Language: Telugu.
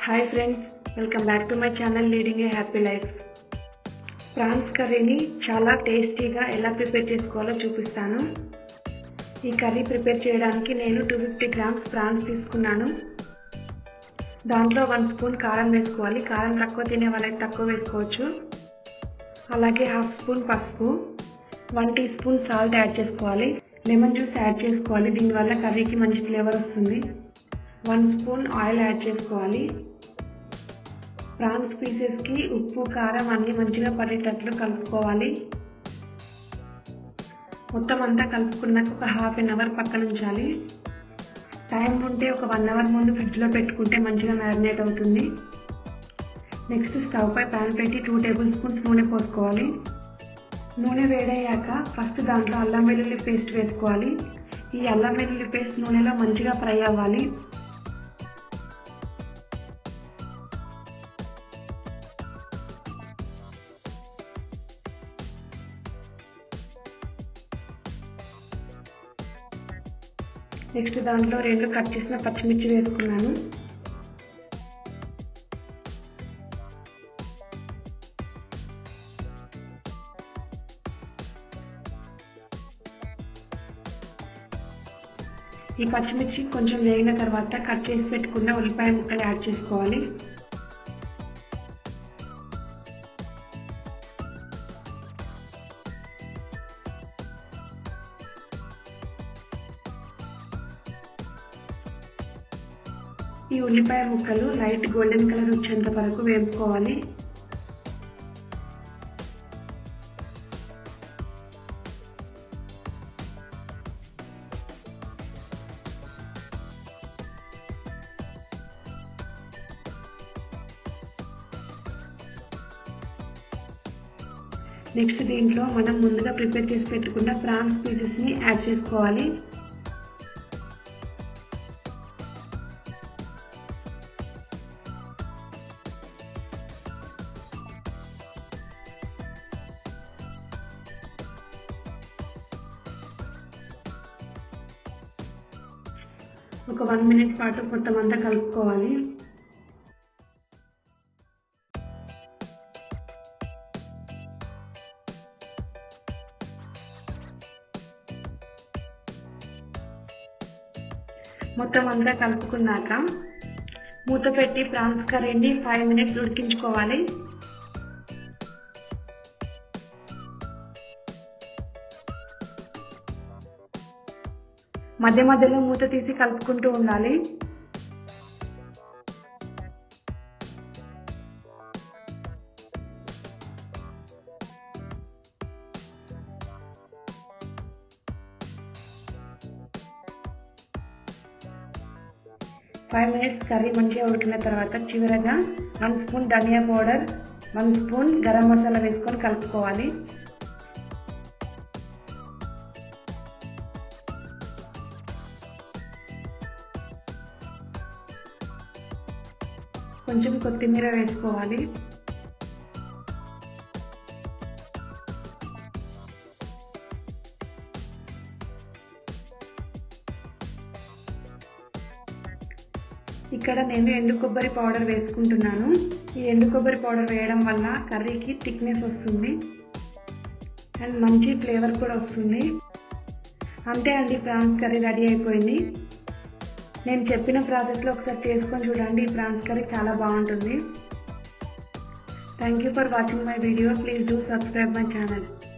hi friends welcome back to my channel leading a happy life prawns కర్రీని చాలా టేస్టీగా ఎలా ప్రిపేర్ చేసుకోవాలో చూపిస్తాను ఈ కర్రీ ప్రిపేర్ చేయడానికి నేను టూ ఫిఫ్టీ గ్రామ్స్ ప్రాన్స్ తీసుకున్నాను దాంట్లో వన్ స్పూన్ కారం వేసుకోవాలి కారం తక్కువ తినే వాళ్ళకి తక్కువ వేసుకోవచ్చు అలాగే హాఫ్ స్పూన్ పసుపు one tea spoon salt add చేసుకోవాలి లెమన్ జ్యూస్ యాడ్ చేసుకోవాలి దీనివల్ల కర్రీకి మంచి ఫ్లేవర్ వస్తుంది వన్ స్పూన్ ఆయిల్ యాడ్ చేసుకోవాలి ప్రాన్స్ పీసెస్కి ఉప్పు కారం అన్నీ మంచిగా పడేటట్లు కలుపుకోవాలి మొత్తం అంతా కలుపుకున్నాక ఒక హాఫ్ అన్ అవర్ పక్కన ఉంచాలి టైం ఉంటే ఒక వన్ అవర్ ముందు ఫ్రిడ్జ్లో పెట్టుకుంటే మంచిగా మ్యారినేట్ అవుతుంది నెక్స్ట్ స్టవ్ పై ప్యాన్ పెట్టి టూ టేబుల్ స్పూన్స్ నూనె పోసుకోవాలి నూనె వేడయ్యాక ఫస్ట్ దాంట్లో అల్లం వెల్లుల్లి పేస్ట్ వేసుకోవాలి ఈ అల్లం వెల్లుల్లి పేస్ట్ నూనెలో మంచిగా ఫ్రై అవ్వాలి నెక్స్ట్ దాంట్లో రెండు కట్ చేసిన పచ్చిమిర్చి వేసుకున్నాను ఈ పచ్చిమిర్చి కొంచెం వేగిన తర్వాత కట్ చేసి పెట్టుకున్న ఉల్లిపాయ ముక్కలు యాడ్ చేసుకోవాలి ఈ ఉల్లిపాయ ముక్కలు లైట్ గోల్డెన్ కలర్ వచ్చేంత వరకు వేపుకోవాలి నెక్స్ట్ దీంట్లో మనం ముందుగా ప్రిపేర్ చేసి పెట్టుకున్న ప్రాన్స్ పీసెస్ని యాడ్ చేసుకోవాలి ఒక వన్ మినిట్ పాటు మొత్తం అంతా కలుపుకోవాలి మొత్తం అంతా కలుపుకున్నాక మూత పెట్టి ప్రాన్స్ కర్రీని ఫైవ్ మినిట్స్ ఉడికించుకోవాలి మధ్య మధ్యలో మూత తీసి కలుపుకుంటూ ఉండాలి ఫైవ్ మినిట్స్ కర్రీ మంచిగా ఉడికిన తర్వాత చివరగా వన్ స్పూన్ ధనియా powder one spoon garam masala వేసుకొని కలుపుకోవాలి కొంచెం కొత్తిమీర వేసుకోవాలి ఇక్కడ నేను ఎండు కొబ్బరి పౌడర్ వేసుకుంటున్నాను ఈ ఎండు కొబ్బరి పౌడర్ వేయడం వల్ల కర్రీకి థిక్నెస్ వస్తుంది అండ్ మంచి ఫ్లేవర్ కూడా వస్తుంది అంతే అండి ప్రాన్స్ కర్రీ రెడీ అయిపోయింది నేను చెప్పిన ప్రాసెస్లో ఒకసారి చేసుకొని చూడండి ఈ ప్రాన్స్ కర్రీ చాలా బాగుంటుంది thank you for watching my video please do subscribe my channel